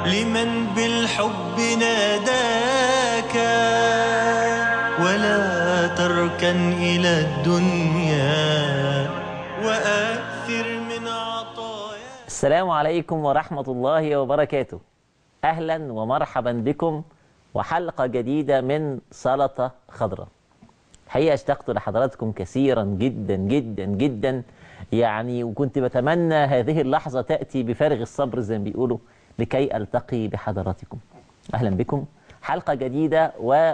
لمن بالحب ناداك ولا تركن إلى الدنيا وآثر من عطايا السلام عليكم ورحمة الله وبركاته أهلا ومرحبا بكم وحلقة جديدة من سلطة خضراء حقيقة اشتقت لحضراتكم كثيرا جدا جدا جدا يعني وكنت بتمنى هذه اللحظة تأتي بفارغ الصبر زي ما بيقولوا لكي ألتقي بحضراتكم أهلا بكم حلقة جديدة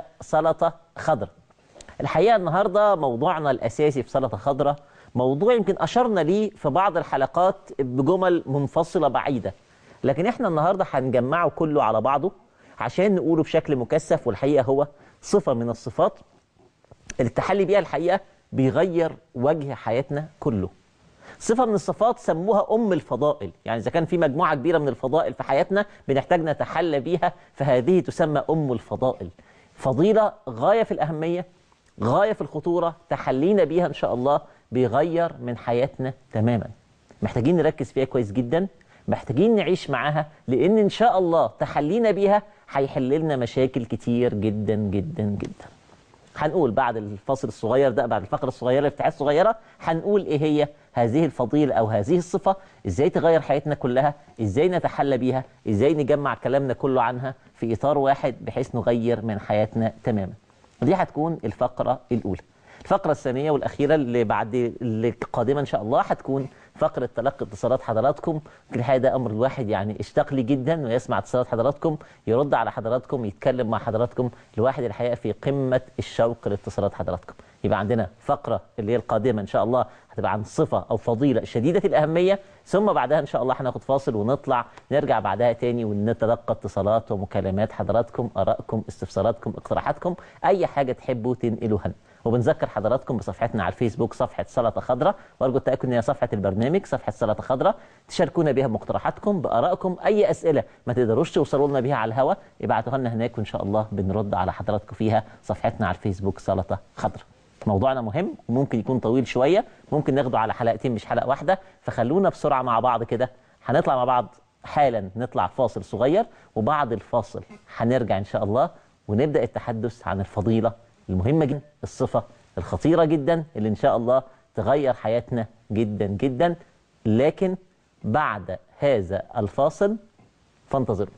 وسلطة خضراء الحقيقة النهاردة موضوعنا الأساسي في سلطة خضراء موضوع يمكن أشرنا ليه في بعض الحلقات بجمل منفصلة بعيدة لكن احنا النهاردة هنجمعه كله على بعضه عشان نقوله بشكل مكثف والحقيقة هو صفة من الصفات اللي التحلي بيها الحقيقة بيغير وجه حياتنا كله صفة من الصفات سموها أم الفضائل يعني إذا كان في مجموعة كبيرة من الفضائل في حياتنا بنحتاج نتحلى بيها فهذه تسمى أم الفضائل فضيلة غاية في الأهمية غاية في الخطورة تحلينا بيها إن شاء الله بيغير من حياتنا تماما محتاجين نركز فيها كويس جدا محتاجين نعيش معاها لأن إن شاء الله تحلينا بيها هيحل لنا مشاكل كتير جدا جدا جدا هنقول بعد الفصل الصغير ده بعد الفقرة الصغيرة الافتتاحات الصغيرة هنقول ايه هي هذه الفضيلة او هذه الصفة ازاي تغير حياتنا كلها ازاي نتحلى بيها ازاي نجمع كلامنا كله عنها في اطار واحد بحيث نغير من حياتنا تماما ودي هتكون الفقرة الاولى الفقرة الثانية والأخيرة اللي بعد اللي قادمة إن شاء الله هتكون فقرة تلقي اتصالات حضراتكم في الحقيقة ده أمر الواحد يعني اشتاق لي جدا ويسمع اتصالات حضراتكم يرد على حضراتكم يتكلم مع حضراتكم الواحد الحقيقة في قمة الشوق لاتصالات حضراتكم يبقى عندنا فقرة اللي هي القادمة إن شاء الله هتبقى عن صفة أو فضيلة شديدة الأهمية ثم بعدها إن شاء الله هناخد فاصل ونطلع نرجع بعدها تاني ونتلقى اتصالات ومكالمات حضراتكم آرائكم استفساراتكم اقتراحاتكم أي حاجة تحبوا تنقلوها لنا. وبنذكر حضراتكم بصفحتنا على الفيسبوك صفحة سلطة خضراء وأرجو التأكد أن هي صفحة البرنامج صفحة سلطة خضراء تشاركونا بها مقترحاتكم بآرائكم أي أسئلة ما تقدروش توصلوا لنا بها على الهواء ابعتوها لنا هناك وإن شاء الله بنرد على حضراتكم فيها صفحتنا على الفيسبوك سلطة خضراء موضوعنا مهم وممكن يكون طويل شوية ممكن ناخده على حلقتين مش حلقة واحدة فخلونا بسرعة مع بعض كده هنطلع مع بعض حالا نطلع فاصل صغير وبعد الفاصل هنرجع إن شاء الله ونبدأ التحدث عن الفضيلة المهمة جدا الصفة الخطيرة جدا اللي إن شاء الله تغير حياتنا جدا جدا لكن بعد هذا الفاصل فانتظروا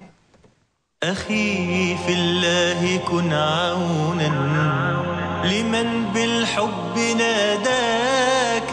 أخي في الله كن عونا لمن بالحب ناداك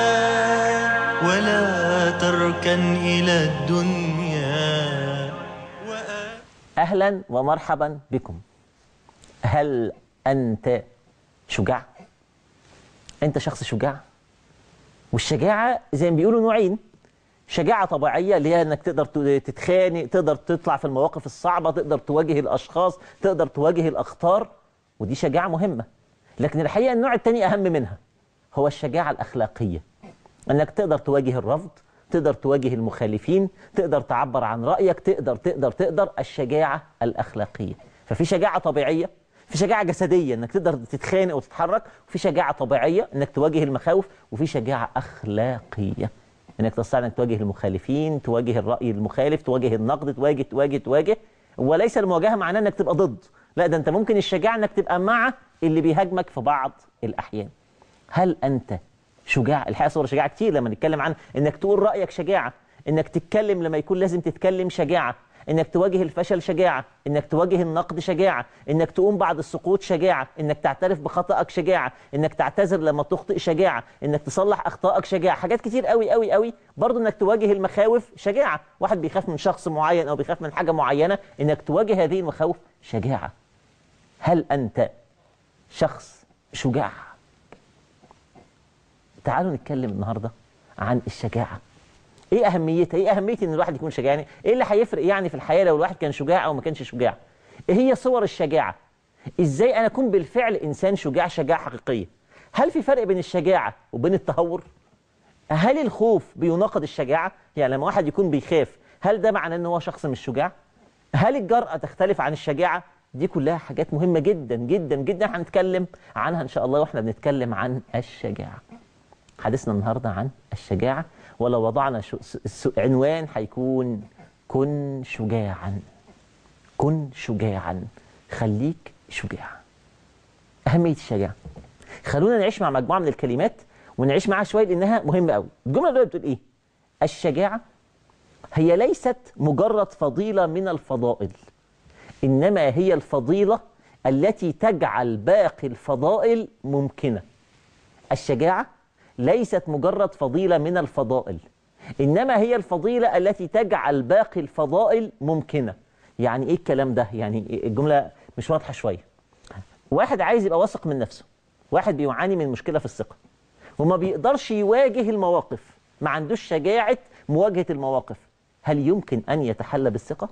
ولا تركن إلى الدنيا وآ- أهلا ومرحبا بكم هل أنت شجاع؟ أنت شخص شجاع؟ والشجاعة زي ما بيقولوا نوعين شجاعة طبيعية اللي هي انك تقدر ت- تتخانق تقدر تطلع في المواقف الصعبة تقدر تواجه الأشخاص تقدر تواجه الأخطار ودي شجاعة مهمة لكن الحقيقة النوع التاني أهم منها هو الشجاعة الأخلاقية انك تقدر تواجه الرفض تقدر تواجه المخالفين تقدر تعبر عن رأيك تقدر تقدر تقدر الشجاعة الأخلاقية ففي شجاعة طبيعية في شجاعة جسدية انك تقدر تتخانق وتتحرك وفي شجاعة طبيعية انك تواجه المخاوف وفي شجاعة أخلاقية انك تستطيع انك تواجه المخالفين تواجه الرأي المخالف تواجه النقد تواجه تواجه تواجه وليس المواجهة معناه انك تبقى ضد لا ده انت ممكن الشجاعة انك تبقى مع اللي بيهاجمك في بعض الأحيان هل أنت شجاع الحقيقة صور شجاعة كتير لما نتكلم عن انك تقول رأيك شجاعة انك تتكلم لما يكون لازم تتكلم شجاعة انك تواجه الفشل شجاعة انك تواجه النقد شجاعة انك تقوم بعد السقوط شجاعة انك تعترف بخطأك شجاعة انك تعتذر لما تخطئ شجاعة انك تصلح اخطائك شجاعة حاجات كتير قوي قوي قوي برضه انك تواجه المخاوف شجاعة واحد بيخاف من شخص معين او بيخاف من حاجة معينة انك تواجه هذه المخاوف شجاعة هل انت شخص شجاع تعالوا نتكلم النهارده عن الشجاعه ايه اهميتها ايه اهميه ان الواحد يكون شجاع يعني ايه اللي هيفرق يعني في الحياه لو الواحد كان شجاع او ما كانش شجاع ايه هي صور الشجاعه ازاي انا اكون بالفعل انسان شجاع شجاعه حقيقيه هل في فرق بين الشجاعه وبين التهور هل الخوف بيناقض الشجاعه يعني لما واحد يكون بيخاف هل ده معناه ان هو شخص مش شجاع هل الجرأة تختلف عن الشجاعة دي كلها حاجات مهمة جدا جدا جدا هنتكلم عنها إن شاء الله وإحنا بنتكلم عن الشجاعة حديثنا النهاردة عن الشجاعة ولو وضعنا شو س- س- عنوان هيكون كن شجاعا كن شجاعا خليك شجاع أهمية الشجاعة خلونا نعيش مع مجموعة من الكلمات ونعيش معاها شوية لأنها مهمة قوي الجملة الأولى بتقول إيه الشجاعة هي ليست مجرد فضيلة من الفضائل إنما هي الفضيلة التي تجعل باقي الفضائل ممكنة الشجاعة ليست مجرد فضيلة من الفضائل إنما هي الفضيلة التي تجعل باقي الفضائل ممكنة يعني إيه الكلام ده؟ يعني الجملة مش واضحة شوية واحد عايز يبقى واثق من نفسه واحد بيعاني من مشكلة في الثقة وما بيقدرش يواجه المواقف ما عندوش شجاعة مواجهة المواقف هل يمكن أن يتحلى بالثقة؟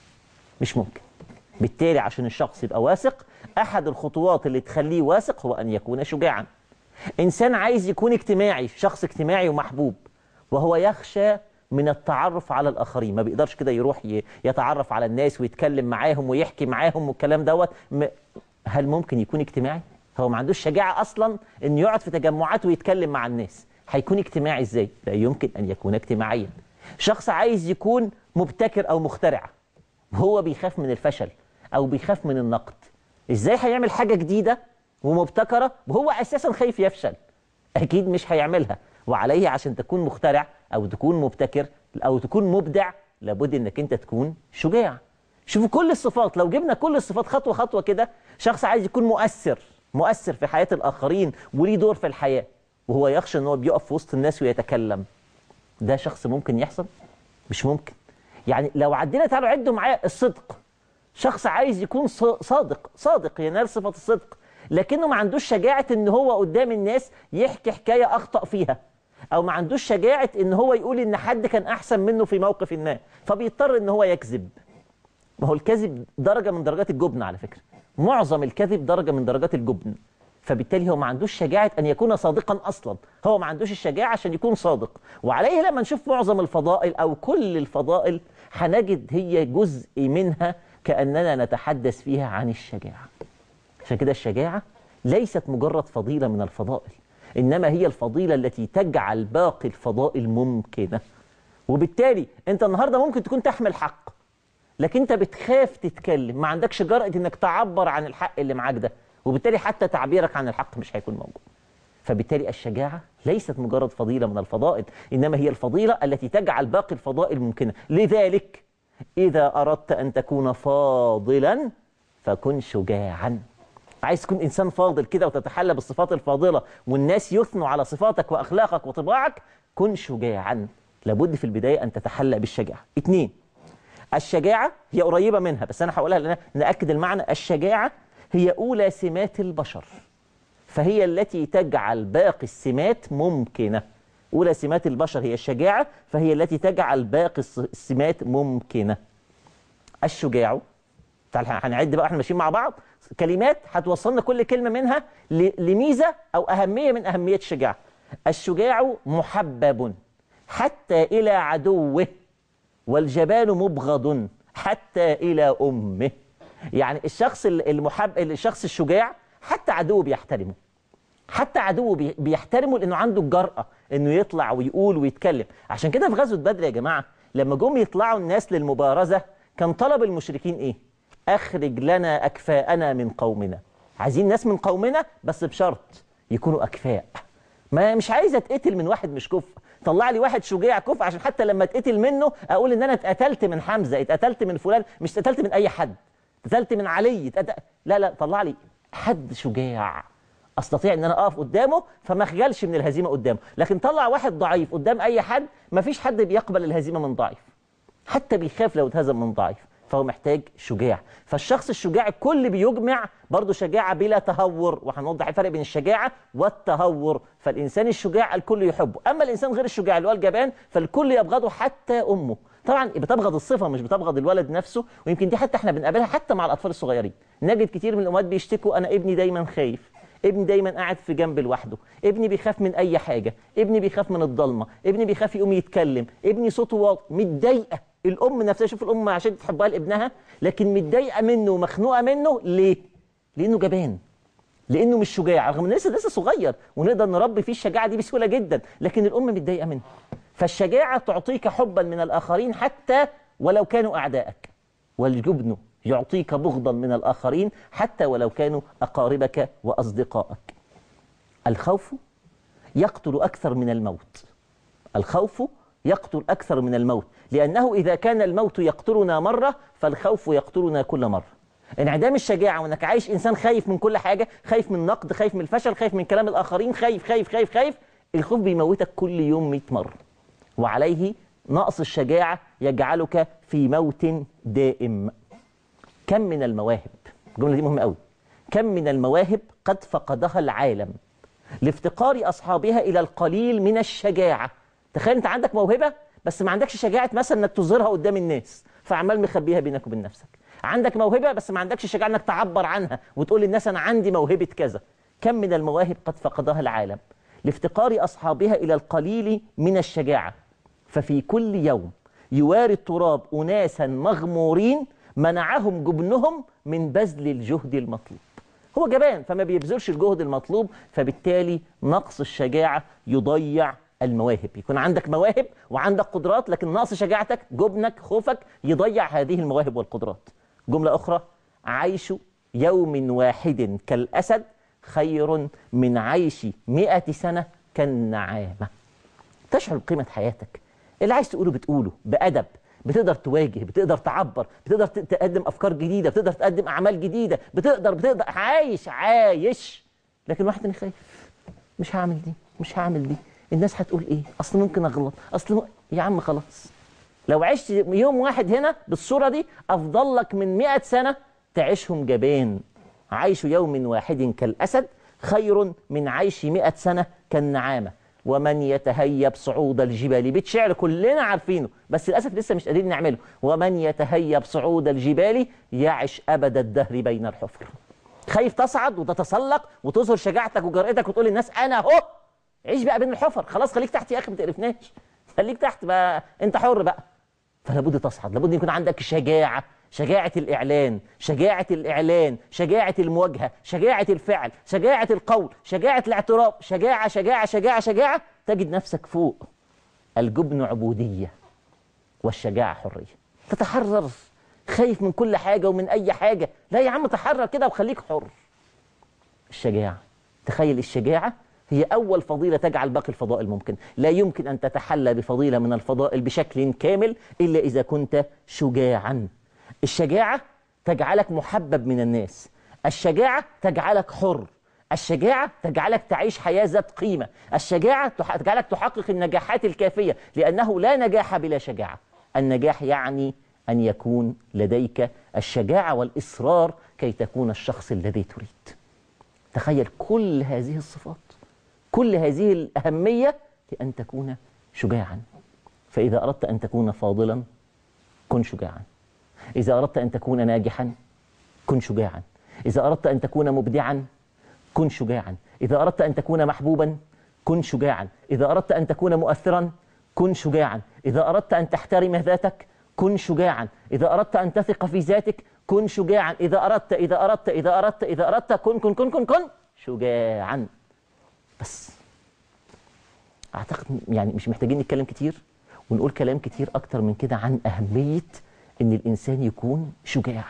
مش ممكن بالتالي عشان الشخص يبقى واثق أحد الخطوات اللي تخليه واثق هو أن يكون شجاعا إنسان عايز يكون اجتماعي شخص اجتماعي ومحبوب وهو يخشى من التعرف على الآخرين ما بيقدرش كده يروح ي- يتعرف على الناس ويتكلم معاهم ويحكي معاهم والكلام دوت م- هل ممكن يكون اجتماعي؟ هو ما عندوش شجاعة أصلا إنه يقعد في تجمعات ويتكلم مع الناس هيكون اجتماعي إزاي؟ لا يمكن أن يكون اجتماعيا شخص عايز يكون مبتكر أو مخترع هو بيخاف من الفشل أو بيخاف من النقد إزاي هيعمل حاجة جديدة ومبتكرة وهو أساسا خايف يفشل أكيد مش هيعملها وعليه عشان تكون مخترع أو تكون مبتكر أو تكون مبدع لابد إنك أنت تكون شجاع شوفوا كل الصفات لو جبنا كل الصفات خطوة خطوة كده شخص عايز يكون مؤثر مؤثر في حياة الآخرين وليه دور في الحياة وهو يخشى إن هو بيقف في وسط الناس ويتكلم ده شخص ممكن يحصل مش ممكن يعني لو عدينا تعالوا عدوا معايا الصدق شخص عايز يكون ص- صادق صادق ينال صفة الصدق لكنه ما عندوش شجاعة ان هو قدام الناس يحكي حكاية اخطأ فيها او ما عندوش شجاعة ان هو يقول ان حد كان احسن منه في موقف ما فبيضطر ان هو يكذب ما هو الكذب درجة من درجات الجبن على فكرة معظم الكذب درجة من درجات الجبن فبالتالي هو ما عندوش شجاعة أن يكون صادقا أصلا هو ما عندوش الشجاعة عشان يكون صادق وعليه لما نشوف معظم الفضائل أو كل الفضائل هنجد هي جزء منها كأننا نتحدث فيها عن الشجاعة عشان كده الشجاعة ليست مجرد فضيلة من الفضائل إنما هي الفضيلة التي تجعل باقي الفضائل ممكنة وبالتالي أنت النهاردة ممكن تكون تحمل حق لكن انت بتخاف تتكلم ما عندكش جرأة انك تعبر عن الحق اللي معاك ده وبالتالي حتى تعبيرك عن الحق مش هيكون موجود فبالتالي الشجاعة ليست مجرد فضيلة من الفضائل إنما هي الفضيلة التي تجعل باقي الفضائل ممكنة لذلك إذا أردت أن تكون فاضلا فكن شجاعا عايز تكون إنسان فاضل كده وتتحلى بالصفات الفاضلة والناس يثنوا على صفاتك وأخلاقك وطباعك كن شجاعا لابد في البداية أن تتحلى بالشجاعة اتنين الشجاعة هي قريبة منها بس أنا هقولها لأن نأكد المعنى الشجاعة هي أولى سمات البشر فهي التي تجعل باقي السمات ممكنة أولى سمات البشر هي الشجاعة فهي التي تجعل باقي الس- السمات ممكنة الشجاع تعال هنعد بقى احنا ماشيين مع بعض كلمات هتوصلنا كل كلمة منها ل- لميزة أو أهمية من أهمية الشجاعة الشجاع محبب حتى إلى عدوه والجبان مبغض حتى إلى أمه يعني الشخص ال- المحب الشخص الشجاع حتى عدوه بيحترمه حتى عدوه بي- بيحترمه لانه عنده الجرأة انه يطلع ويقول ويتكلم عشان كده في غزوة بدر يا جماعة لما جم يطلعوا الناس للمبارزة كان طلب المشركين ايه اخرج لنا اكفاءنا من قومنا عايزين ناس من قومنا بس بشرط يكونوا اكفاء ما مش عايز اتقتل من واحد مش كفء طلع لي واحد شجاع كفء عشان حتى لما اتقتل منه اقول ان انا اتقتلت من حمزة اتقتلت من فلان مش اتقتلت من اي حد اتقتلت من علي اتقتل... لا لا طلع لي حد شجاع استطيع ان انا اقف قدامه فما اخجلش من الهزيمه قدامه لكن طلع واحد ضعيف قدام اي حد ما فيش حد بيقبل الهزيمه من ضعيف حتى بيخاف لو اتهزم من ضعيف فهو محتاج شجاع فالشخص الشجاع الكل بيجمع برضه شجاعة بلا تهور وهنوضح الفرق بين الشجاعة والتهور فالإنسان الشجاع الكل يحبه أما الإنسان غير الشجاع اللي هو الجبان فالكل يبغضه حتى أمه طبعا بتبغض الصفة مش بتبغض الولد نفسه ويمكن دي حتى احنا بنقابلها حتى مع الأطفال الصغيرين نجد كتير من الأمهات بيشتكوا أنا ابني دايما خايف ابني دايما قاعد في جنب لوحده ابني بيخاف من اي حاجه ابني بيخاف من الضلمه ابني بيخاف يقوم يتكلم ابني صوته واطي متضايقه الام نفسها شوف الام عشان تحبها لابنها لكن متضايقه منه ومخنوقه منه ليه لانه جبان لانه مش شجاع رغم انه لسه لسه صغير ونقدر نربي فيه الشجاعه دي بسهوله جدا لكن الام متضايقه منه فالشجاعه تعطيك حبا من الاخرين حتى ولو كانوا أعداءك والجبن يعطيك بغضا من الآخرين حتى ولو كانوا أقاربك وأصدقائك الخوف يقتل أكثر من الموت الخوف يقتل أكثر من الموت لأنه إذا كان الموت يقتلنا مرة فالخوف يقتلنا كل مرة انعدام الشجاعة وانك عايش انسان خايف من كل حاجة خايف من النقد خايف من الفشل خايف من كلام الاخرين خايف خايف خايف خايف الخوف بيموتك كل يوم 100 مرة وعليه نقص الشجاعة يجعلك في موت دائم كم من المواهب الجملة دي مهمة قوي كم من المواهب قد فقدها العالم لافتقار أصحابها إلى القليل من الشجاعة تخيل أنت عندك موهبة بس ما عندكش شجاعة مثلا أنك تظهرها قدام الناس فعمال مخبيها بينك وبين نفسك عندك موهبة بس ما عندكش شجاعة أنك تعبر عنها وتقول للناس أنا عندي موهبة كذا كم من المواهب قد فقدها العالم لافتقار أصحابها إلى القليل من الشجاعة ففي كل يوم يواري التراب أناسا مغمورين منعهم جبنهم من بذل الجهد المطلوب هو جبان فما بيبذلش الجهد المطلوب فبالتالي نقص الشجاعة يضيع المواهب يكون عندك مواهب وعندك قدرات لكن نقص شجاعتك جبنك خوفك يضيع هذه المواهب والقدرات جملة أخرى عيش يوم واحد كالأسد خير من عيش مئة سنة كالنعامة تشعر بقيمة حياتك اللي عايز تقوله بتقوله بأدب بتقدر تواجه بتقدر تعبر بتقدر ت- تقدم أفكار جديدة بتقدر تقدم أعمال جديدة بتقدر بتقدر عايش عايش لكن واحد تاني خايف مش هعمل دي مش هعمل دي الناس هتقول ايه اصل ممكن اغلط اصل م... يا عم خلاص لو عشت يوم واحد هنا بالصورة دي أفضل لك من مئة سنة تعيشهم جبان عيش يوم واحد كالأسد خير من عيش مئة سنة كالنعامة ومن يتهيب صعود الجبال بيت شعر كلنا عارفينه بس للأسف لسه مش قادرين نعمله ومن يتهيب صعود الجبال يعش أبد الدهر بين الحفر خايف تصعد وتتسلق وتظهر شجاعتك وجرأتك وتقول للناس أنا أهو عيش بقى بين الحفر خلاص خليك تحت يا أخي ما تقرفناش خليك تحت بقى أنت حر بقى فلا بد تصعد لابد يكون عندك شجاعة شجاعة الإعلان شجاعة الإعلان شجاعة المواجهة شجاعة الفعل شجاعة القول شجاعة الاعتراف شجاعة شجاعة شجاعة شجاعة تجد نفسك فوق الجبن عبودية والشجاعة حرية تتحرر خايف من كل حاجة ومن أي حاجة لا يا عم تحرر كده وخليك حر الشجاعة تخيل الشجاعة هي أول فضيلة تجعل باقي الفضائل ممكن لا يمكن أن تتحلى بفضيلة من الفضائل بشكل كامل إلا إذا كنت شجاعا الشجاعة تجعلك محبب من الناس الشجاعة تجعلك حر الشجاعة تجعلك تعيش حياة ذات قيمة الشجاعة تح- تجعلك تحقق النجاحات الكافية لأنه لا نجاح بلا شجاعة النجاح يعني أن يكون لديك الشجاعة والإصرار كي تكون الشخص الذي تريد تخيل كل هذه الصفات كل هذه الأهمية لأن تكون شجاعا فإذا أردت أن تكون فاضلا كن شجاعا إذا أردت أن تكون ناجحا كن شجاعا إذا أردت أن تكون مبدعا كن شجاعا إذا أردت أن تكون محبوبا كن شجاعا إذا أردت أن تكون مؤثرا كن شجاعا إذا أردت أن تحترم ذاتك كن شجاعا إذا أردت أن تثق في ذاتك كن شجاعا إذا أردت إذا أردت إذا أردت إذا أردت كن كن كن كن كن شجاعا بس أعتقد يعني مش محتاجين نتكلم كتير ونقول كلام كتير أكتر من كده عن أهمية إن الإنسان يكون شجاع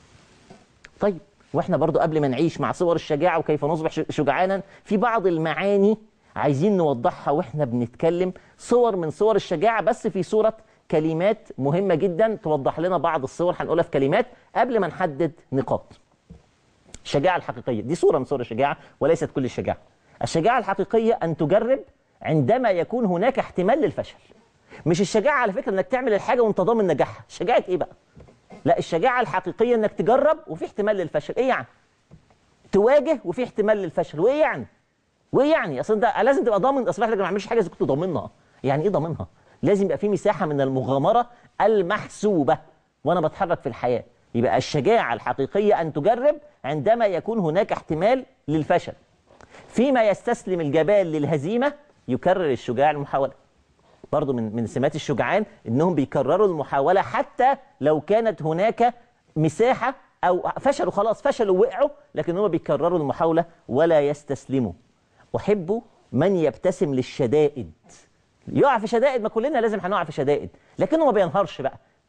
طيب واحنا برضو قبل ما نعيش مع صور الشجاعة وكيف نصبح ش- شجعانا في بعض المعاني عايزين نوضحها واحنا بنتكلم صور من صور الشجاعة بس في صورة كلمات مهمة جدا توضح لنا بعض الصور هنقولها في كلمات قبل ما نحدد نقاط الشجاعة الحقيقية دي صورة من صور الشجاعة وليست كل الشجاعة الشجاعة الحقيقية أن تجرب عندما يكون هناك احتمال للفشل مش الشجاعة على فكرة أنك تعمل الحاجة وأنت ضامن نجاحها شجاعة إيه بقى لا الشجاعة الحقيقية انك تجرب وفي احتمال للفشل ايه يعني تواجه وفي احتمال للفشل وايه يعني وايه يعني اصل انت لازم تبقى ضامن اصل احنا ما نعملش حاجه اذا كنت ضامنها يعني ايه ضامنها لازم يبقى في مساحه من المغامره المحسوبه وانا بتحرك في الحياه يبقى الشجاعه الحقيقيه ان تجرب عندما يكون هناك احتمال للفشل فيما يستسلم الجبال للهزيمه يكرر الشجاع المحاوله برضو من من سمات الشجعان انهم بيكرروا المحاوله حتى لو كانت هناك مساحه او فشلوا خلاص فشلوا وقعوا لكن هم بيكرروا المحاوله ولا يستسلموا احب من يبتسم للشدائد يقع في شدائد ما كلنا لازم هنقع في شدائد لكنه ما بينهارش بقى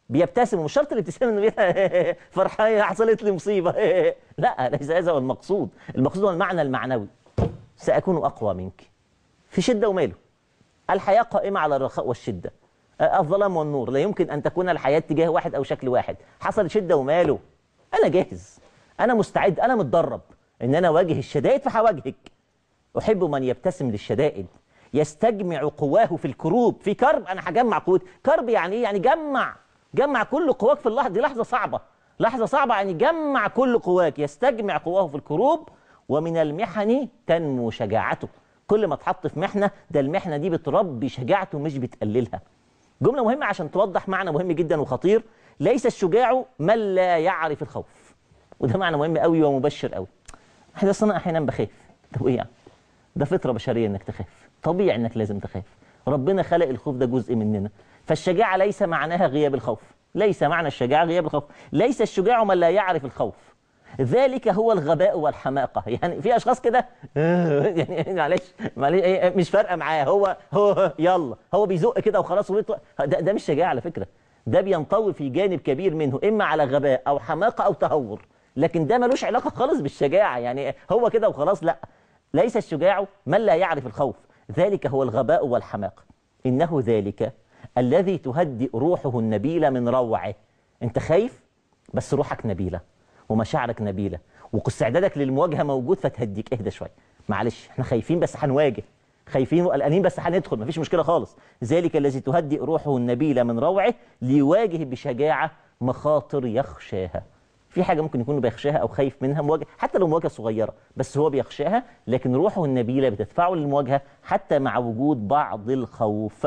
بيبتسم ومش شرط الابتسامه انه بي- فرحان حصلت لي مصيبه لا ليس هذا هو المقصود المقصود هو المعنى المعنوي ساكون اقوى منك في شده وماله الحياه قائمه على الرخاء والشده آه، الظلام والنور لا يمكن ان تكون الحياه تجاه واحد او شكل واحد حصل شده وماله انا جاهز انا مستعد انا متدرب ان انا اواجه الشدائد فهواجهك أحب من يبتسم للشدائد يستجمع قواه في الكروب في كرب أنا هجمع قوتي كرب يعني إيه؟ يعني جمع جمع كل قواك في اللحظة دي لحظة صعبة لحظة صعبة يعني جمع كل قواك يستجمع قواه في الكروب ومن المحن تنمو شجاعته كل ما تحط في محنة ده المحنة دي بتربي شجاعته مش بتقللها جملة مهمة عشان توضح معنى مهم جدا وخطير ليس الشجاع من لا يعرف الخوف وده معنى مهم قوي ومبشر قوي احنا اصلا احيانا بخاف طب ايه يعني ده فطره بشريه انك تخاف طبيعي انك لازم تخاف ربنا خلق الخوف ده جزء مننا فالشجاعه ليس معناها غياب الخوف ليس معنى الشجاعه غياب الخوف ليس الشجاع من لا يعرف الخوف ذلك هو الغباء والحماقه يعني في اشخاص كده يعني معلش معلش إيه، مش فارقه معاه هو هو يلا هو بيزق كده وخلاص ويطلع ده, ده مش شجاعه على فكره ده بينطوي في جانب كبير منه اما على غباء او حماقه او تهور لكن ده ملوش علاقه خالص بالشجاعه يعني هو كده وخلاص لا ليس الشجاع من لا يعرف الخوف ذلك هو الغباء والحماقه انه ذلك الذي تهدئ روحه النبيله من روعه انت خايف بس روحك نبيله ومشاعرك نبيله واستعدادك للمواجهه موجود فتهديك اهدى شويه معلش احنا خايفين بس هنواجه خايفين وقلقانين بس هندخل مفيش مشكله خالص ذلك الذي تهدئ روحه النبيله من روعه ليواجه بشجاعه مخاطر يخشاها في حاجه ممكن يكون بيخشاها او خايف منها مواجهه حتى لو مواجهه صغيره بس هو بيخشاها لكن روحه النبيله بتدفعه للمواجهه حتى مع وجود بعض الخوف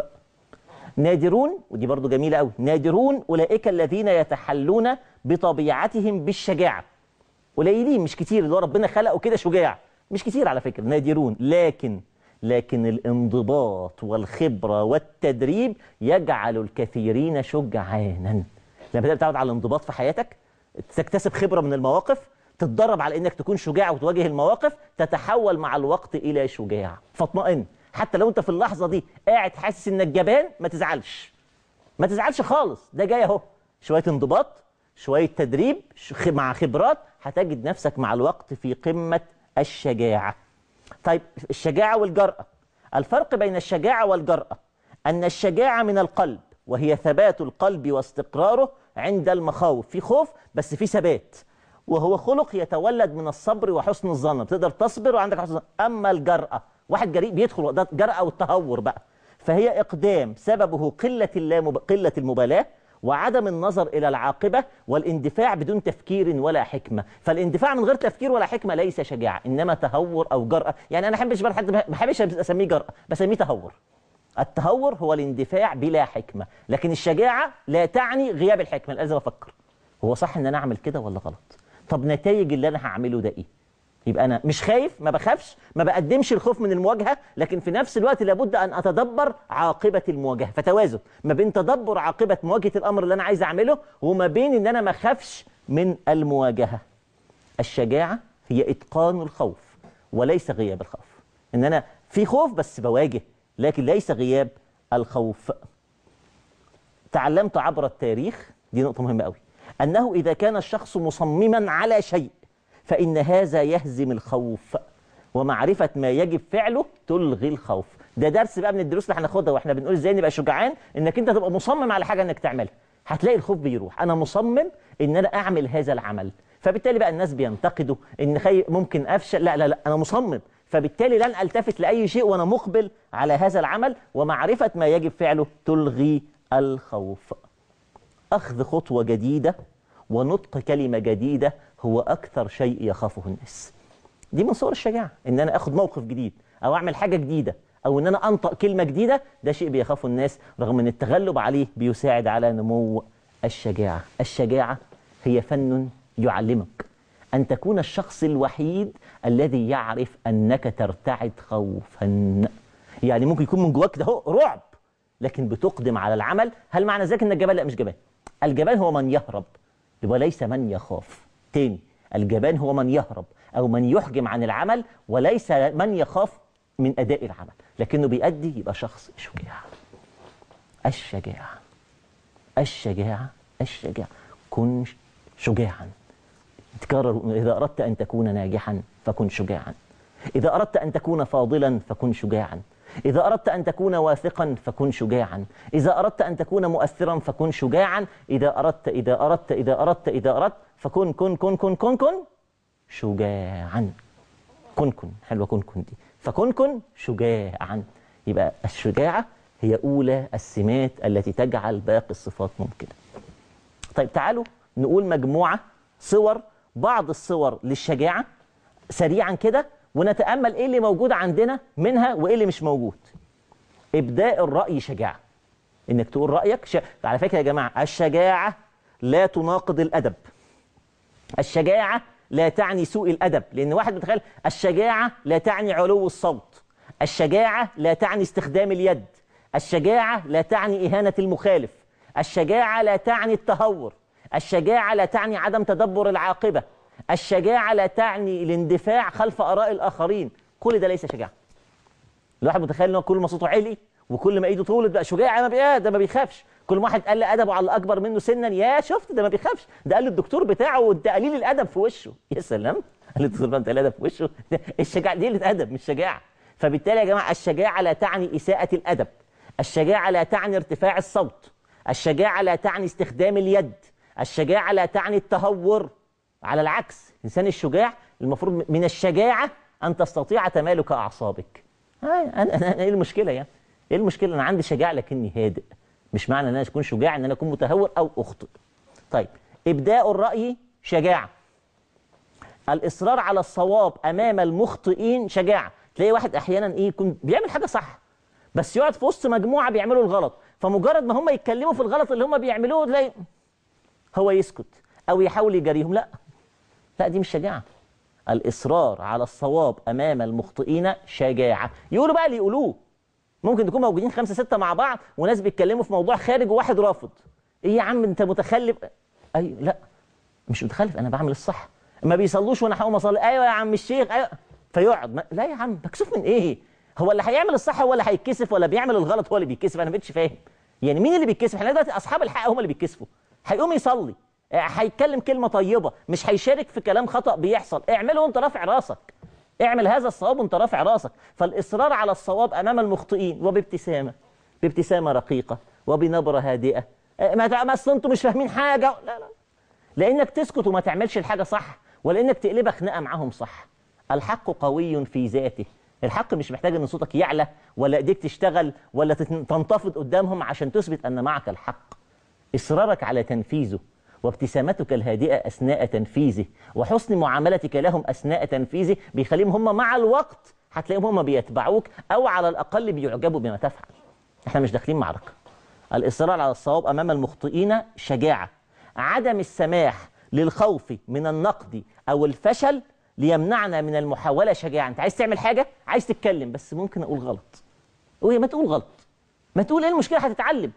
نادرون ودي برضو جميلة قوي نادرون أولئك الذين يتحلون بطبيعتهم بالشجاعة قليلين مش كتير اللي هو ربنا خلقه كده شجاع مش كتير على فكرة نادرون لكن لكن الانضباط والخبرة والتدريب يجعل الكثيرين شجعانا لما تبدأ تتعود على الانضباط في حياتك تكتسب خبرة من المواقف تتدرب على انك تكون شجاع وتواجه المواقف تتحول مع الوقت الى شجاع فاطمئن حتى لو انت في اللحظه دي قاعد حاسس انك جبان ما تزعلش ما تزعلش خالص ده جاي اهو شويه انضباط شويه تدريب ش- خ- مع خبرات هتجد نفسك مع الوقت في قمه الشجاعه طيب الشجاعه والجراه الفرق بين الشجاعه والجراه ان الشجاعه من القلب وهي ثبات القلب واستقراره عند المخاوف في خوف بس في ثبات وهو خلق يتولد من الصبر وحسن الظن بتقدر تصبر وعندك حسن الظن اما الجرأة واحد جريء بيدخل ده جرأة والتهور بقى فهي اقدام سببه قلة اللامب... قلة المبالاة وعدم النظر الى العاقبة والاندفاع بدون تفكير ولا حكمة فالاندفاع من غير تفكير ولا حكمة ليس شجاعة انما تهور او جرأة يعني انا احبش حد ما بحبش اسميه جرأة بسميه تهور التهور هو الاندفاع بلا حكمة لكن الشجاعة لا تعني غياب الحكمة لازم افكر هو صح ان انا اعمل كده ولا غلط طب نتائج اللي انا هعمله ده ايه يبقى انا مش خايف ما بخافش ما بقدمش الخوف من المواجهه لكن في نفس الوقت لابد ان اتدبر عاقبه المواجهه فتوازن ما بين تدبر عاقبه مواجهه الامر اللي انا عايز اعمله وما بين ان انا ما اخافش من المواجهه الشجاعه هي اتقان الخوف وليس غياب الخوف ان انا في خوف بس بواجه لكن ليس غياب الخوف تعلمت عبر التاريخ دي نقطة مهمة قوي أنه إذا كان الشخص مصمما على شيء فإن هذا يهزم الخوف ومعرفة ما يجب فعله تلغي الخوف ده درس بقى من الدروس اللي هناخدها واحنا بنقول ازاي نبقى شجعان انك انت تبقى مصمم على حاجه انك تعملها هتلاقي الخوف بيروح انا مصمم ان انا اعمل هذا العمل فبالتالي بقى الناس بينتقدوا ان خي... ممكن افشل لا لا لا انا مصمم فبالتالي لن التفت لاي شيء وانا مقبل على هذا العمل ومعرفه ما يجب فعله تلغي الخوف أخذ خطوة جديدة ونطق كلمة جديدة هو أكثر شيء يخافه الناس دي من صور الشجاعة إن أنا أخذ موقف جديد أو أعمل حاجة جديدة أو إن أنا أنطق كلمة جديدة ده شيء بيخافه الناس رغم أن التغلب عليه بيساعد على نمو الشجاعة الشجاعة هي فن يعلمك أن تكون الشخص الوحيد الذي يعرف أنك ترتعد خوفا يعني ممكن يكون من جواك ده هو رعب لكن بتقدم على العمل هل معنى ذلك ان الجبان لا مش جبان الجبان هو من يهرب وليس من يخاف تاني الجبان هو من يهرب او من يحجم عن العمل وليس من يخاف من اداء العمل لكنه بيأدي يبقى شخص شجاع الشجاعة الشجاعة الشجاعة كن شجاعا تكرر إذا أردت أن تكون ناجحا فكن شجاعا إذا أردت أن تكون فاضلا فكن شجاعا إذا أردت أن تكون واثقا فكن شجاعا إذا أردت أن تكون مؤثرا فكن شجاعا إذا أردت إذا أردت إذا أردت إذا أردت فكن كن كن كن كن كن شجاعا كن كن حلوة كن كن دي فكن كن شجاعا يبقى الشجاعة هي أولى السمات التي تجعل باقي الصفات ممكنة طيب تعالوا نقول مجموعة صور بعض الصور للشجاعة سريعا كده ونتأمل إيه اللي موجود عندنا منها وإيه اللي مش موجود إبداء الرأي شجاعة إنك تقول رأيك ش... على فكرة يا جماعة الشجاعة لا تناقض الأدب الشجاعة لا تعني سوء الأدب لأن واحد متخيل الشجاعة لا تعني علو الصوت الشجاعة لا تعني استخدام اليد الشجاعة لا تعني إهانة المخالف الشجاعة لا تعني التهور الشجاعة لا تعني عدم تدبر العاقبة الشجاعة لا تعني الاندفاع خلف آراء الآخرين كل ده ليس شجاعة الواحد متخيل ان هو كل ما صوته عالي وكل ما ايده طولت بقى شجاع ما بي... ده ما بيخافش كل ما واحد قال ادبه على الاكبر منه سنا يا شفت ده ما بيخافش ده قال للدكتور بتاعه وده قليل الادب في وشه يا سلام قال للدكتور بقى انت قليل الادب في وشه ده الشجاعه دي قله ادب مش شجاعه فبالتالي يا جماعه الشجاعه لا تعني اساءه الادب الشجاعه لا تعني ارتفاع الصوت الشجاعه لا تعني استخدام اليد الشجاعه لا تعني التهور على العكس الانسان الشجاع المفروض من الشجاعه ان تستطيع تمالك اعصابك انا انا ايه المشكله يعني ايه المشكله انا عندي شجاعه لكني هادئ مش معنى ان انا اكون شجاع ان انا اكون متهور او اخطئ طيب ابداء الراي شجاعه الاصرار على الصواب امام المخطئين شجاعه تلاقي واحد احيانا ايه يكون بيعمل حاجه صح بس يقعد في وسط مجموعه بيعملوا الغلط فمجرد ما هم يتكلموا في الغلط اللي هم بيعملوه تلاقي هو يسكت او يحاول يجاريهم لا لا دي مش شجاعه الإصرار على الصواب أمام المخطئين شجاعة يقولوا بقى اللي يقولوه ممكن تكون موجودين خمسة ستة مع بعض وناس بيتكلموا في موضوع خارج وواحد رافض إيه يا عم أنت متخلف أي لا مش متخلف أنا بعمل الصح ما بيصلوش وأنا هقوم أصلي أيوة يا عم الشيخ أيوة فيقعد ما... لا يا عم مكسوف من إيه هو اللي هيعمل الصح هو اللي هيتكسف ولا بيعمل الغلط هو اللي بيتكسف أنا ما بقتش فاهم يعني مين اللي بيتكسف احنا دلوقتي أصحاب الحق هم اللي بيتكسفوا هيقوم يصلي هيتكلم كلمة طيبة مش هيشارك في كلام خطأ بيحصل اعمله وانت رافع راسك اعمل هذا الصواب وانت رافع راسك فالإصرار على الصواب أمام المخطئين وبابتسامة بابتسامة رقيقة وبنبرة هادئة ما ما اصل انتوا مش فاهمين حاجة لا لا لأنك تسكت وما تعملش الحاجة صح ولا إنك تقلبها خناقة معاهم صح الحق قوي في ذاته الحق مش محتاج ان صوتك يعلى ولا ايديك تشتغل ولا تنتفض قدامهم عشان تثبت ان معك الحق اصرارك على تنفيذه وابتسامتك الهادئة أثناء تنفيذه وحسن معاملتك لهم أثناء تنفيذه بيخليهم هم مع الوقت هتلاقيهم هم بيتبعوك أو على الأقل بيعجبوا بما تفعل احنا مش داخلين معركة الإصرار على الصواب أمام المخطئين شجاعة عدم السماح للخوف من النقد أو الفشل ليمنعنا من المحاولة شجاعة أنت عايز تعمل حاجة عايز تتكلم بس ممكن أقول غلط وهي ما تقول غلط ما تقول إيه المشكلة هتتعلم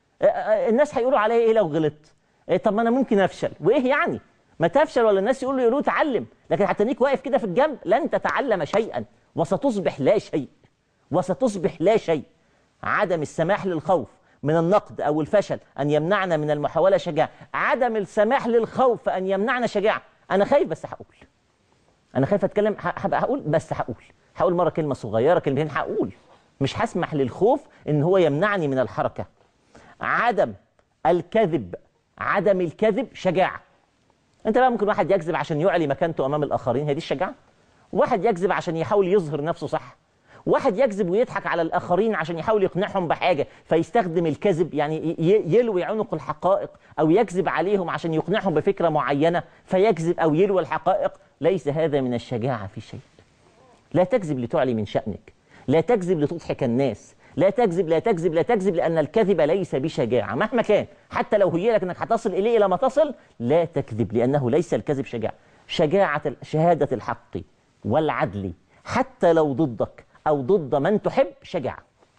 الناس هيقولوا عليا إيه لو غلطت إيه طب ما انا ممكن افشل وايه يعني ما تفشل ولا الناس يقولوا يقولوا تعلم لكن هتنيك واقف كده في الجنب لن تتعلم شيئا وستصبح لا شيء وستصبح لا شيء عدم السماح للخوف من النقد او الفشل ان يمنعنا من المحاوله شجاعه عدم السماح للخوف ان يمنعنا شجاعه انا خايف بس هقول انا خايف اتكلم هبقى هقول بس هقول هقول مره كلمه صغيره كلمتين هقول مش هسمح للخوف ان هو يمنعني من الحركه عدم الكذب عدم الكذب شجاعة انت بقى ممكن واحد يكذب عشان يعلي مكانته امام الاخرين هي دي الشجاعة واحد يكذب عشان يحاول يظهر نفسه صح واحد يكذب ويضحك على الاخرين عشان يحاول يقنعهم بحاجة فيستخدم الكذب يعني يلوي عنق الحقائق او يكذب عليهم عشان يقنعهم بفكرة معينة فيكذب او يلوي الحقائق ليس هذا من الشجاعة في شيء لا تكذب لتعلي من شأنك لا تكذب لتضحك الناس لا تكذب لا تكذب لا تكذب لأن الكذب ليس بشجاعة مهما كان حتى لو هي لك أنك هتصل إليه إلى ما تصل لا تكذب لأنه ليس الكذب شجاعة شجاعة شهادة الحق والعدل حتى لو ضدك أو ضد من تحب شجاعة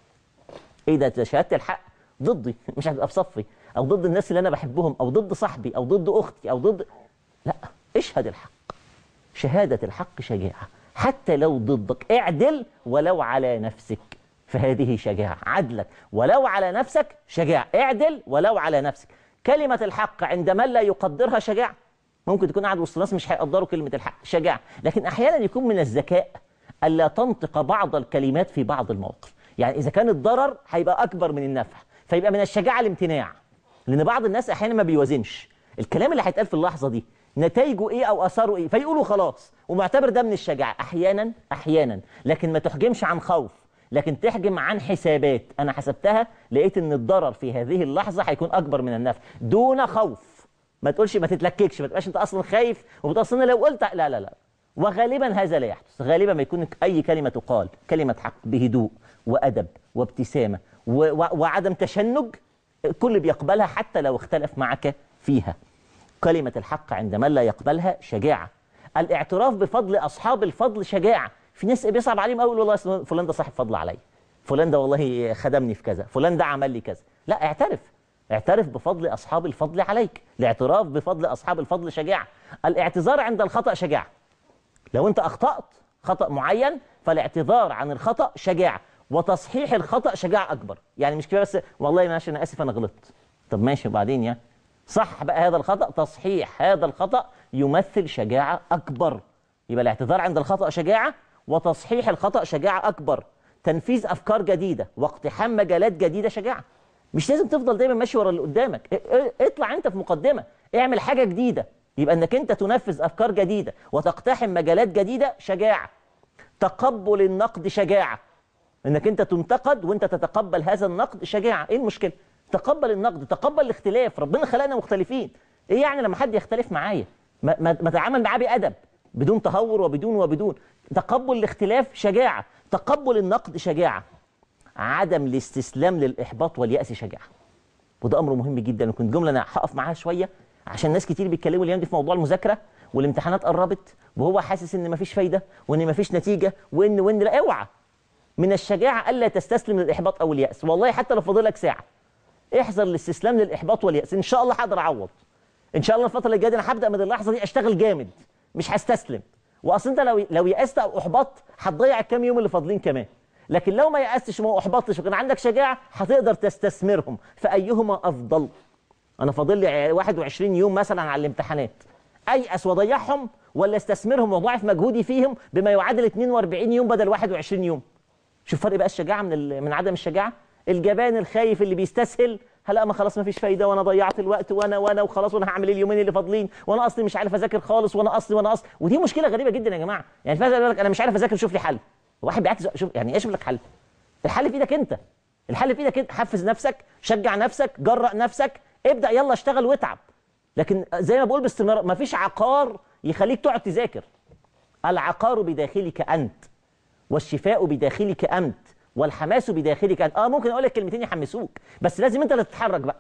إيه ده شهادة الحق ضدي مش هتبقى في صفي أو ضد الناس اللي أنا بحبهم أو ضد صاحبي أو ضد أختي أو ضد لا اشهد الحق شهادة الحق شجاعة حتى لو ضدك اعدل ولو على نفسك فهذه شجاعة عدلك ولو على نفسك شجاعة اعدل ولو على نفسك كلمة الحق عند من لا يقدرها شجاعة ممكن تكون قاعد وسط ناس مش هيقدروا كلمة الحق شجاعة لكن أحيانا يكون من الذكاء ألا تنطق بعض الكلمات في بعض المواقف يعني إذا كان الضرر هيبقى أكبر من النفع فيبقى من الشجاعة الامتناع لأن بعض الناس أحيانا ما بيوازنش الكلام اللي هيتقال في اللحظة دي نتائجه إيه أو أثاره إيه فيقولوا خلاص ومعتبر ده من الشجاعة أحيانا أحيانا لكن ما تحجمش عن خوف لكن تحجم عن حسابات أنا حسبتها لقيت إن الضرر في هذه اللحظة هيكون أكبر من النفع دون خوف ما تقولش ما تتلككش ما تبقاش انت اصلا خايف وبتقول اصل انا لو قلت لا لا لا وغالبا هذا لا يحدث غالبا ما يكون اي كلمه تقال كلمه حق بهدوء وادب وابتسامه و و وعدم تشنج الكل بيقبلها حتى لو اختلف معك فيها كلمه الحق عند من لا يقبلها شجاعه الاعتراف بفضل اصحاب الفضل شجاعه في ناس بيصعب عليهم قوي والله أصل فلان ده صاحب فضل عليا فلان ده والله خدمني في كذا فلان ده عمل لي كذا لا اعترف اعترف بفضل أصحاب الفضل عليك الاعتراف بفضل أصحاب الفضل شجاعة الاعتذار عند الخطأ شجاعة لو أنت أخطأت خطأ معين فالاعتذار عن الخطأ شجاعة وتصحيح الخطأ شجاعة أكبر يعني مش كفاية بس والله ماشي أنا آسف أنا غلطت طب ماشي وبعدين يعني صح بقى هذا الخطأ تصحيح هذا الخطأ يمثل شجاعة أكبر يبقى الاعتذار عند الخطأ شجاعة وتصحيح الخطأ شجاعة أكبر تنفيذ أفكار جديدة واقتحام مجالات جديدة شجاعة مش لازم تفضل دايما ماشي ورا اللي قدامك ا- ا- اطلع انت في مقدمه اعمل حاجه جديده يبقى انك انت تنفذ افكار جديده وتقتحم مجالات جديده شجاعه تقبل النقد شجاعه انك انت تنتقد وانت تتقبل هذا النقد شجاعه ايه المشكله تقبل النقد تقبل الاختلاف ربنا خلقنا مختلفين ايه يعني لما حد يختلف معايا ما, ما, ما تعامل معاه بادب بدون تهور وبدون وبدون تقبل الاختلاف شجاعه تقبل النقد شجاعه عدم الاستسلام للاحباط والياس شجاعه وده امر مهم جدا وكنت جمله انا هقف معاها شويه عشان ناس كتير بيتكلموا الايام دي في موضوع المذاكره والامتحانات قربت وهو حاسس ان مفيش فايده وان مفيش نتيجه وان وان لا اوعى من الشجاعه الا تستسلم للاحباط او الياس والله حتى لو فاضل لك ساعه احذر الاستسلام للاحباط والياس ان شاء الله هقدر اعوض ان شاء الله الفتره اللي جايه دي انا هبدا من اللحظه دي اشتغل جامد مش هستسلم واصل انت لو لو يأست او احبطت هتضيع الكام يوم اللي فاضلين كمان لكن لو ما يأستش وما احبطتش وكان عندك شجاعه هتقدر تستثمرهم فايهما افضل انا فاضل لي 21 يوم مثلا على الامتحانات ايأس واضيعهم ولا استثمرهم واضاعف مجهودي فيهم بما يعادل 42 يوم بدل 21 يوم شوف فرق بقى الشجاعه من ال- من عدم الشجاعه الجبان الخايف اللي بيستسهل هلا ما خلاص ما فيش فايده وانا ضيعت الوقت وانا وانا وخلاص وانا هعمل ايه اليومين اللي فاضلين وانا اصلي مش عارف اذاكر خالص وانا اصلي وانا اصلي ودي مشكله غريبه جدا يا جماعه يعني فجاه يقول لك انا مش عارف اذاكر شوف لي حل واحد بيعكس شوف يعني ايه شوف لك حل الحل في ايدك انت الحل في ايدك انت حفز نفسك شجع نفسك جرأ نفسك ابدا يلا اشتغل واتعب لكن زي ما بقول باستمرار ما فيش عقار يخليك تقعد تذاكر العقار بداخلك انت والشفاء بداخلك انت والحماس بداخلك انت اه ممكن اقول لك كلمتين يحمسوك بس لازم انت اللي تتحرك بقى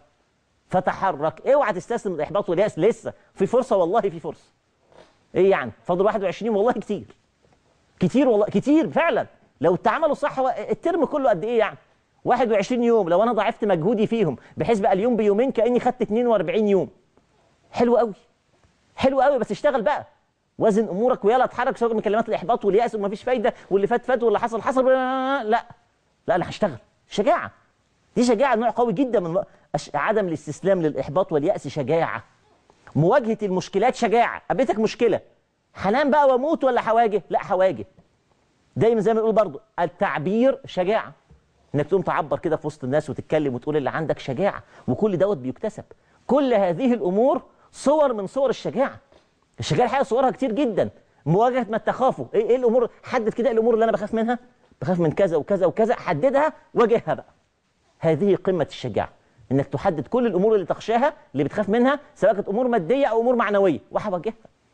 فتحرك اوعى تستسلم للاحباط والياس لسه في فرصه والله في فرصه ايه يعني فاضل 21 والله كتير كتير والله كتير فعلا لو اتعملوا صح هو الترم كله قد ايه يعني 21 يوم لو انا ضاعفت مجهودي فيهم بحيث بقى اليوم بيومين كاني خدت 42 يوم حلو قوي حلو قوي بس اشتغل بقى وزن امورك ويلا اتحرك سواء من كلمات الاحباط والياس ومفيش فايده واللي فات فات واللي حصل حصل لا لا انا هشتغل شجاعه دي شجاعه نوع قوي جدا من أش- عدم الاستسلام للاحباط والياس شجاعه مواجهه المشكلات شجاعه قابلتك مشكله هنام بقى واموت ولا هواجه لا هواجه دايما زي ما نقول برضو التعبير شجاعه انك تقوم تعبر كده في وسط الناس وتتكلم وتقول اللي عندك شجاعه وكل دوت بيكتسب كل هذه الامور صور من صور الشجاعه الشجاعه الحقيقه صورها كتير جدا مواجهه ما تخافوا ايه ايه الامور حدد كده الامور اللي انا بخاف منها بخاف من كذا وكذا وكذا حددها واجهها بقى هذه قمه الشجاعه انك تحدد كل الامور اللي تخشاها اللي بتخاف منها سواء كانت امور ماديه او امور معنويه وهواجهها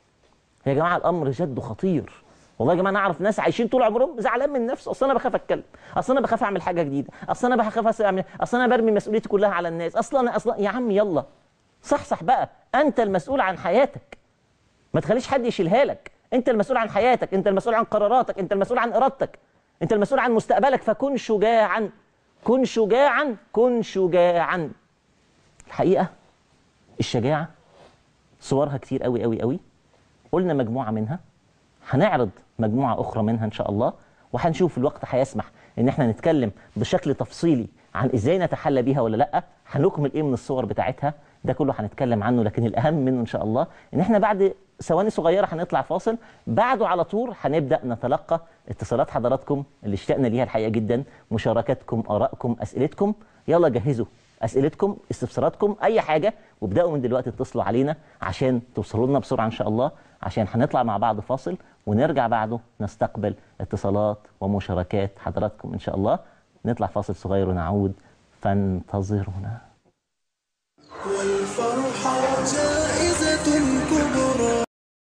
يا جماعه الامر جد خطير والله يا جماعه انا اعرف ناس عايشين طول عمرهم زعلان من نفسه اصل انا بخاف اتكلم اصل انا بخاف اعمل حاجه جديده اصل انا بخاف اعمل اصل انا برمي مسؤوليتي كلها على الناس اصلا انا اصلا يا عم يلا صحصح بقى انت المسؤول عن حياتك ما تخليش حد يشيلها لك انت المسؤول عن حياتك انت المسؤول عن قراراتك انت المسؤول عن ارادتك انت المسؤول عن مستقبلك فكن شجاعا كن شجاعا كن شجاعا الحقيقه الشجاعه صورها كتير قوي قوي قوي قلنا مجموعه منها هنعرض مجموعه اخرى منها ان شاء الله وهنشوف الوقت هيسمح ان احنا نتكلم بشكل تفصيلي عن ازاي نتحلى بيها ولا لا هنكمل ايه من الصور بتاعتها ده كله هنتكلم عنه لكن الاهم منه ان شاء الله ان احنا بعد ثواني صغيره هنطلع فاصل بعده على طول هنبدا نتلقى اتصالات حضراتكم اللي اشتقنا ليها الحقيقه جدا مشاركاتكم ارائكم اسئلتكم يلا جهزوا اسئلتكم استفساراتكم اي حاجه وابداوا من دلوقتي اتصلوا علينا عشان توصلوا لنا بسرعه ان شاء الله عشان هنطلع مع بعض فاصل ونرجع بعده نستقبل اتصالات ومشاركات حضراتكم ان شاء الله نطلع فاصل صغير ونعود فانتظرونا